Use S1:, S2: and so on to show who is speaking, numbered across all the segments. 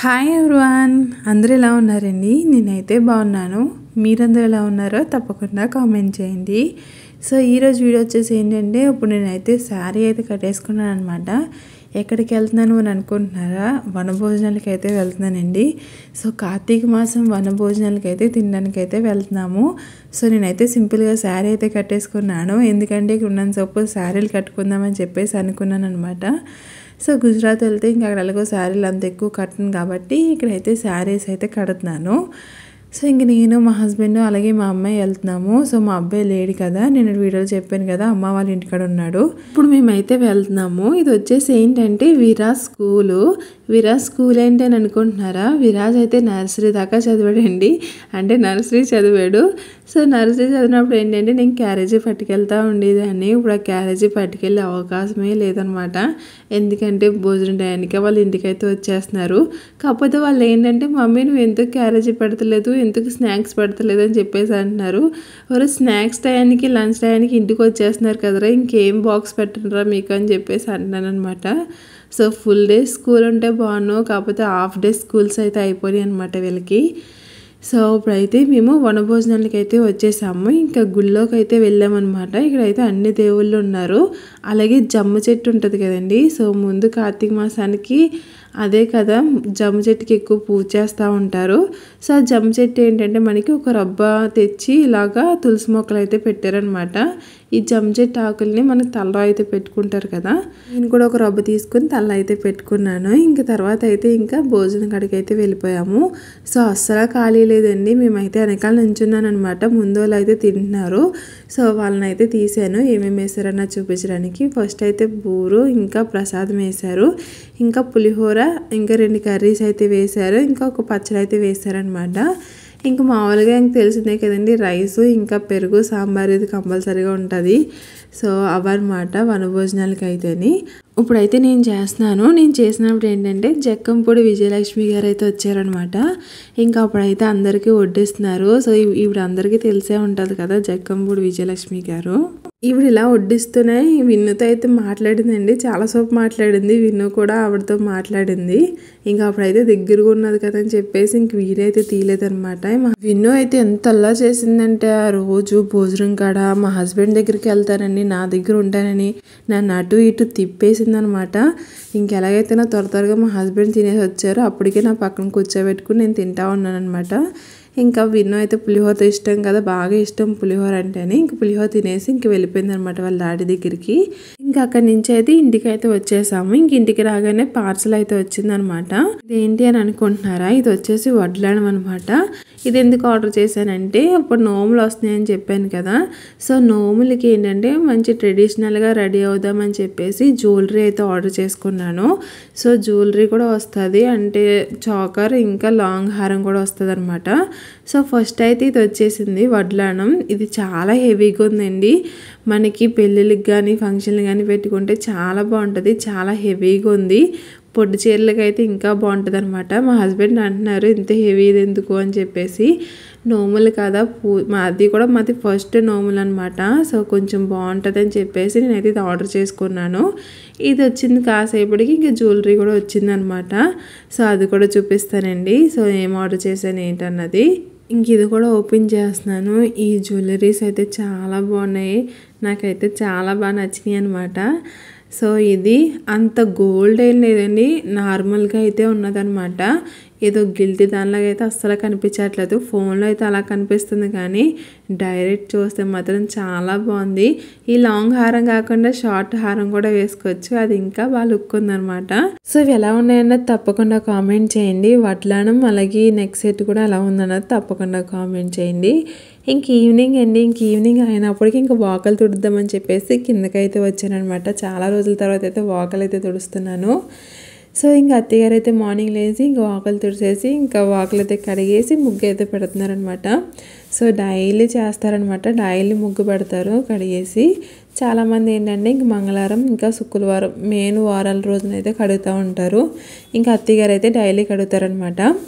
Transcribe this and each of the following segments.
S1: hi everyone అందరూ ఎలా ఉన్నారండి నేనైతే బాగున్నాను మీరందరూ ఎలా ఉన్నారో తప్పకుండా కామెంట్ చేయండి సో ఈరోజు వీడియో వచ్చేసి ఏంటంటే ఇప్పుడు నేనైతే శారీ అయితే కట్టేసుకున్నాను అనమాట ఎక్కడికి వెళ్తున్నాను అని అనుకుంటున్నారా వనభోజనాలకి అయితే వెళ్తున్నానండి సో కార్తీక మాసం వనభోజనాలకి అయితే తినడానికి అయితే వెళ్తున్నాము సో నేనైతే సింపుల్గా శారీ అయితే కట్టేసుకున్నాను ఎందుకంటే ఇక్కడ ఉన్నాను సపోజ్ శారీలు కట్టుకుందామని చెప్పేసి అనుకున్నాను అనమాట సో గుజరాత్ వెళ్తే ఇంకా అక్కడ ఎలాగో శారీలు అంత ఎక్కువ కట్టను కాబట్టి ఇక్కడైతే శారీస్ అయితే కడుతున్నాను సో ఇంక నేను మా హస్బెండ్ అలాగే మా అమ్మాయి వెళ్తున్నాము సో మా అబ్బాయి లేడు కదా నేను వీడియోలో చెప్పాను కదా అమ్మ వాళ్ళ ఇంటికాడ ఉన్నాడు ఇప్పుడు మేమైతే వెళ్తున్నాము ఇది వచ్చేసి ఏంటంటే విరాజ్ స్కూలు విరాజ్ స్కూల్ ఏంటి అని అనుకుంటున్నారా విరాజ్ అయితే నర్సరీ దాకా చదివాడండి అంటే నర్సరీ చదివాడు సో నర్సరీ చదివినప్పుడు ఏంటంటే నేను క్యారేజీ పట్టుకెళ్తా ఉండేదాన్ని ఇప్పుడు ఆ క్యారేజీ పట్టుకెళ్ళే అవకాశమే లేదనమాట ఎందుకంటే భోజనం టయానికి వాళ్ళ ఇంటికైతే వచ్చేస్తున్నారు కాకపోతే వాళ్ళు ఏంటంటే మమ్మీ నువ్వు ఎందుకు క్యారేజీ పెడతలేదు ఎందుకు స్నాక్స్ పెడతలేదు అని చెప్పేసి అంటున్నారు ఎవరు స్నాక్స్ టయానికి లంచ్ టయానికి ఇంటికి వచ్చేస్తున్నారు కదరా ఇంకేం బాక్స్ పెట్టరా మీకు అని చెప్పేసి అంటున్నాను అనమాట సో ఫుల్ డే స్కూల్ ఉంటే బాగున్నావు కాకపోతే హాఫ్ డే స్కూల్స్ అయితే అయిపోయాయి అనమాట వీళ్ళకి సో ఇప్పుడైతే మేము వనభోజనాలకి అయితే వచ్చేసాము ఇంకా గుళ్ళోకి అయితే వెళ్ళామన్నమాట ఇక్కడైతే అన్ని దేవుళ్ళు ఉన్నారు అలాగే జమ్మ చెట్టు ఉంటుంది కదండి సో ముందు కార్తీక మాసానికి అదే కదా జమ్మ చెట్టుకి ఎక్కువ పూజ చేస్తూ ఉంటారు సో ఆ జమ్మ చెట్టు ఏంటంటే మనకి ఒక రబ్బ తెచ్చి ఇలాగా తులసి మొక్కలు అయితే పెట్టారనమాట ఈ జమ్మ చెట్టు ఆకుల్ని మనకి తలలో అయితే పెట్టుకుంటారు కదా నేను కూడా ఒక రబ్బ తీసుకుని తల అయితే పెట్టుకున్నాను ఇంకా తర్వాత అయితే ఇంకా భోజనం కాడికి అయితే వెళ్ళిపోయాము సో అస్సలు ఖాళీ లేదండి మేమైతే వెనకాల నుంచున్నాను అనమాట ముందు వాళ్ళు అయితే తింటున్నారు సో వాళ్ళని అయితే తీసాను ఏమేమి వేసారన్న చూపించడానికి ఫస్ట్ అయితే బూరు ఇంకా ప్రసాదం వేశారు ఇంకా పులిహోర ఇంకా రెండు కర్రీస్ అయితే వేశారు ఇంకా ఒక పచ్చడి అయితే వేశారనమాట ఇంకా మామూలుగా ఇంక తెలిసిందే కదండి రైస్ ఇంకా పెరుగు సాంబార్ ఇది కంపల్సరీగా ఉంటుంది సో అవన్నమాట వనభోజనాలకి అయితేని ఇప్పుడైతే నేను చేస్తున్నాను నేను చేసినప్పుడు ఏంటంటే జక్కంపూడి విజయలక్ష్మి గారు అయితే వచ్చారనమాట ఇంకా అప్పుడైతే అందరికీ వడ్డిస్తున్నారు సో ఈవిడ అందరికీ తెలిసే ఉంటుంది కదా జక్కంపూడి విజయలక్ష్మి గారు ఈవిడ ఇలా వడ్డిస్తూనే విన్నుతో అయితే మాట్లాడిందండి చాలాసేపు మాట్లాడింది విన్ను కూడా ఆవిడతో మాట్లాడింది ఇంకా అప్పుడైతే దగ్గరగా ఉన్నది కదా అని చెప్పేసి ఇంక వీరైతే తీయలేదనమాట మా విన్ను అయితే ఎంత అల్లా చేసిందంటే ఆ రోజు భోజనం కాడ మా హస్బెండ్ దగ్గరికి వెళ్తానని నా దగ్గర ఉంటానని నన్ను అటు ఇటు తిప్పేసిందనమాట ఇంకెలాగైతే నా త్వర త్వరగా మా హస్బెండ్ తినేసి వచ్చారు అప్పటికే నా పక్కన కూర్చోబెట్టుకుని నేను తింటా ఉన్నాను అనమాట ఇంకా విన్ను అయితే పులిహోర ఇష్టం కదా బాగా ఇష్టం పులిహోర అంటేనే ఇంక పులిహోర తినేసి ఇంక వెళ్ళిపోయింది అనమాట వాళ్ళ డాడీ దగ్గరికి ఇంకా అక్కడి నుంచి అయితే ఇంటికి అయితే వచ్చేసాము ఇంక ఇంటికి రాగానే పార్సల్ అయితే వచ్చిందనమాట ఇదేంటి అని అనుకుంటున్నారా ఇది వచ్చేసి వడ్లాడం అనమాట ఇది ఎందుకు ఆర్డర్ చేశానంటే ఇప్పుడు నోములు వస్తున్నాయని చెప్పాను కదా సో నోములకి ఏంటంటే మంచి ట్రెడిషనల్గా రెడీ అవుదామని చెప్పేసి జ్యువెలరీ అయితే ఆర్డర్ చేసుకున్నాను సో జ్యువెలరీ కూడా వస్తుంది అంటే చాకర్ ఇంకా లాంగ్ హారం కూడా వస్తుంది అనమాట సో ఫస్ట్ అయితే ఇది వచ్చేసింది వడ్లానం ఇది చాలా హెవీగా ఉందండి మనకి పెళ్ళిళ్ళకి కానీ ఫంక్షన్లు కానీ పెట్టుకుంటే చాలా బాగుంటుంది చాలా హెవీగా ఉంది పొడ్డు చీరలకి అయితే ఇంకా బాగుంటుంది అనమాట మా హస్బెండ్ అంటున్నారు ఇంత హెవీది ఎందుకు అని చెప్పేసి నోములు కదా పూ మాది కూడా మాది ఫస్ట్ నోములు అనమాట సో కొంచెం బాగుంటుంది అని చెప్పేసి నేనైతే ఇది ఆర్డర్ చేసుకున్నాను ఇది వచ్చింది కాసేపటికి ఇంకా జ్యువెలరీ కూడా వచ్చిందనమాట సో అది కూడా చూపిస్తానండి సో ఏం ఆర్డర్ చేశాను ఏంటన్నది ఇంక ఇది కూడా ఓపెన్ చేస్తున్నాను ఈ జ్యువెలరీస్ అయితే చాలా బాగున్నాయి నాకైతే చాలా బాగా నచ్చినాయి అనమాట సో ఇది అంత గోల్డ్ ఏం లేదండి నార్మల్గా అయితే ఉన్నదనమాట ఏదో గిల్టీ దానిలాగా అయితే అస్సలు కనిపించట్లేదు ఫోన్లో అయితే అలా కనిపిస్తుంది కానీ డైరెక్ట్ చూస్తే మాత్రం చాలా బాగుంది ఈ లాంగ్ హారం కాకుండా షార్ట్ హారం కూడా వేసుకోవచ్చు అది ఇంకా బాగా లుక్ ఉందనమాట సో ఇవి ఎలా ఉన్నాయన్నది తప్పకుండా కామెంట్ చేయండి వడ్లానం అలాగే నెక్ సెట్ కూడా ఎలా ఉందన్నది తప్పకుండా కామెంట్ చేయండి ఇంక ఈవినింగ్ అండి ఇంక ఈవినింగ్ అయినప్పటికీ ఇంకా వాకలు తుడుద్దామని చెప్పేసి కిందకైతే వచ్చానమాట చాలా రోజుల తర్వాత అయితే వాకలు అయితే తుడుస్తున్నాను సో ఇంకా అత్తగారు అయితే మార్నింగ్ లేచి ఇంకా వాకలు తుడిసేసి ఇంకా వాకలు అయితే కడిగేసి ముగ్గు అయితే పెడుతున్నారనమాట సో డైలీ చేస్తారనమాట డైలీ ముగ్గు పెడతారు కడిగేసి చాలామంది ఏంటంటే ఇంక మంగళవారం ఇంకా శుక్రవారం మెయిన్ వారాల రోజునైతే కడుగుతూ ఉంటారు ఇంకా అత్తగారు అయితే డైలీ కడుగుతారనమాట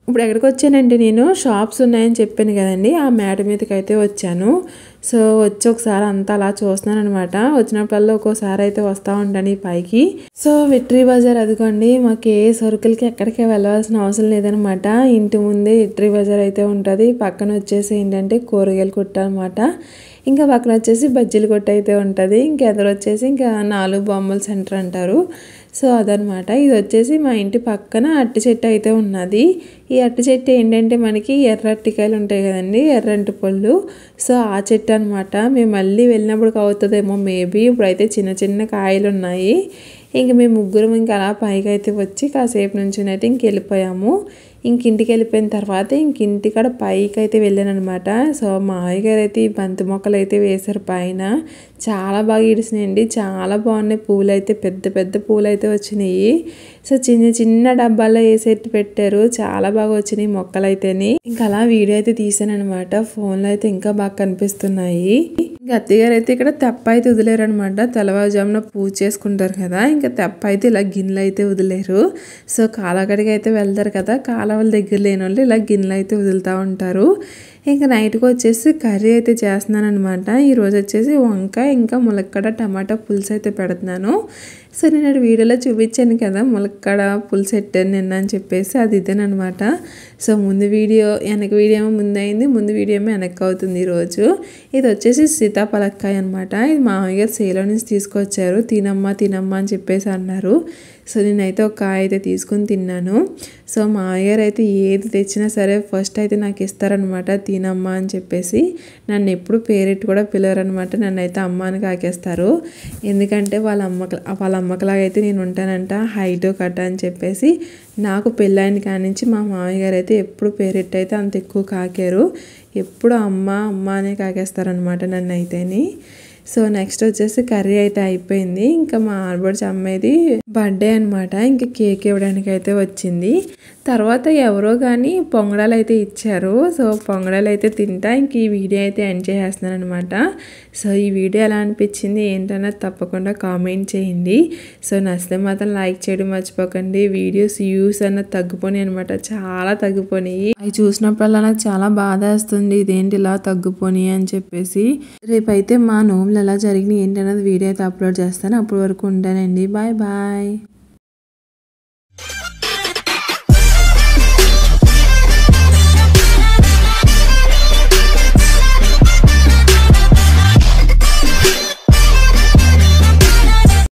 S1: ఇప్పుడు ఎక్కడికి వచ్చానంటే నేను షాప్స్ ఉన్నాయని చెప్పాను కదండి ఆ మేడ మీదకి అయితే వచ్చాను సో వచ్చి ఒకసారి అంతా అలా చూస్తున్నాను అనమాట వచ్చినప్పుడల్లా ఒక్కోసారి అయితే వస్తూ ఉంటాను ఈ పైకి సో విట్రీ బజార్ అదిగోండి మాకు ఏ సరుకులకి ఎక్కడికి వెళ్ళాల్సిన అవసరం లేదనమాట ఇంటి ముందే విట్రీ బజార్ అయితే ఉంటుంది పక్కన వచ్చేసి ఏంటంటే కూరగాయలు కొట్టు అనమాట ఇంకా పక్కన వచ్చేసి బజ్జీలు కొట్టు అయితే ఉంటుంది ఇంకా ఎదురు వచ్చేసి ఇంకా నాలుగు బొమ్మల సెంటర్ అంటారు సో అదనమాట ఇది వచ్చేసి మా ఇంటి పక్కన అట్టి చెట్టు అయితే ఉన్నది ఈ అట్టి చెట్టు ఏంటంటే మనకి ఎర్ర అట్టికాయలు ఉంటాయి కదండి ఎర్రంటి పళ్ళు సో ఆ చెట్టు అనమాట మేము మళ్ళీ వెళ్ళినప్పుడు అవుతుందేమో మేబీ ఇప్పుడైతే చిన్న చిన్న కాయలు ఉన్నాయి ఇంక మేము ముగ్గురం ఇంకా అలా పైకి అయితే వచ్చి కాసేపు నుంచి అయితే ఇంక వెళ్ళిపోయాము ఇంక ఇంటికి వెళ్ళిపోయిన తర్వాత ఇంక ఇంటికాడ పైకి అయితే వెళ్ళాను అనమాట సో మా గారు అయితే ఈ బంతి మొక్కలు అయితే వేశారు పైన చాలా బాగా ఇడిసినాయండి చాలా బాగున్నాయి పూలు అయితే పెద్ద పెద్ద పూలు అయితే వచ్చినాయి సో చిన్న చిన్న డబ్బాల్లో వేసేట్టు పెట్టారు చాలా బాగా వచ్చినాయి మొక్కలు అయితేని ఇంకా అలా వీడియో అయితే తీసాను అనమాట ఫోన్లో అయితే ఇంకా బాగా కనిపిస్తున్నాయి ఇంకా అత్తయ్యగారు అయితే ఇక్కడ తెప్ప అయితే వదిలేరనమాట తెల్లవారుజామున పూజ చేసుకుంటారు కదా ఇంకా తెప్ప అయితే ఇలా గిన్నెలు అయితే వదిలేరు సో కాలగడికి అయితే వెళ్తారు కదా కాలవల దగ్గర లేని వాళ్ళు ఇలా గిన్నెలు అయితే వదులుతూ ఉంటారు ఇంకా నైట్కి వచ్చేసి కర్రీ అయితే చేస్తున్నాను అనమాట ఈరోజు వచ్చేసి వంకాయ ఇంకా ములక్కడ టమాటా పులుసు అయితే పెడుతున్నాను సో నేను వీడియోలో చూపించాను కదా ములక్కడ పులుసు పెట్టాను నిన్న అని చెప్పేసి అది ఇదేనమాట సో ముందు వీడియో వెనక వీడియో ఏమో ముందు అయింది ముందు వీడియో ఏమో వెనక్కి అవుతుంది ఈరోజు ఇది వచ్చేసి సీతాఫలక్కాయ అనమాట ఇది మామయ్య గారు సేలో నుంచి తీసుకొచ్చారు తినమ్మా తినమ్మా అని చెప్పేసి అన్నారు సో నేనైతే ఒక కాయ అయితే తీసుకుని తిన్నాను సో మామయ్య గారు అయితే ఏది తెచ్చినా సరే ఫస్ట్ అయితే నాకు ఇస్తారనమాట తినమ్మా అని చెప్పేసి నన్ను ఎప్పుడు పేరెట్టి కూడా పిలవరనమాట నన్ను అయితే అమ్మ అని కాకేస్తారు ఎందుకంటే వాళ్ళ అమ్మకి వాళ్ళ అమ్మకలాగా అయితే నేను ఉంటానంట హైట్ కట్ అని చెప్పేసి నాకు పెళ్ళైన కానించి మా మామయ్య గారు అయితే ఎప్పుడు పేరెట్టి అయితే అంత ఎక్కువ కాకారు ఎప్పుడు అమ్మ అమ్మ అనే కాకేస్తారనమాట నన్ను అయితేని సో నెక్స్ట్ వచ్చేసి కర్రీ అయితే అయిపోయింది ఇంకా మా ఆడబడిచి అమ్మాయిది బర్త్డే అనమాట ఇంకా కేక్ ఇవ్వడానికి అయితే వచ్చింది తర్వాత ఎవరో కానీ పొంగడాలు అయితే ఇచ్చారు సో పొంగడాలు అయితే తింటా ఇంక ఈ వీడియో అయితే ఎండ్ చేసేస్తున్నాను అనమాట సో ఈ వీడియో ఎలా అనిపించింది ఏంటన్నది తప్పకుండా కామెంట్ చేయండి సో నచ్చితే మాత్రం లైక్ చేయడం మర్చిపోకండి వీడియోస్ వ్యూస్ అన్నది తగ్గిపోయినాయి అనమాట చాలా తగ్గిపోయినాయి అవి చూసినప్పుడల్లా నాకు చాలా బాధ వేస్తుంది ఇదేంటి ఇలా తగ్గిపోయినాయి అని చెప్పేసి రేపైతే మా నోములు ఎలా జరిగినాయి ఏంటన్నది వీడియో అయితే అప్లోడ్ చేస్తాను అప్పటి వరకు ఉంటానండి బాయ్ బాయ్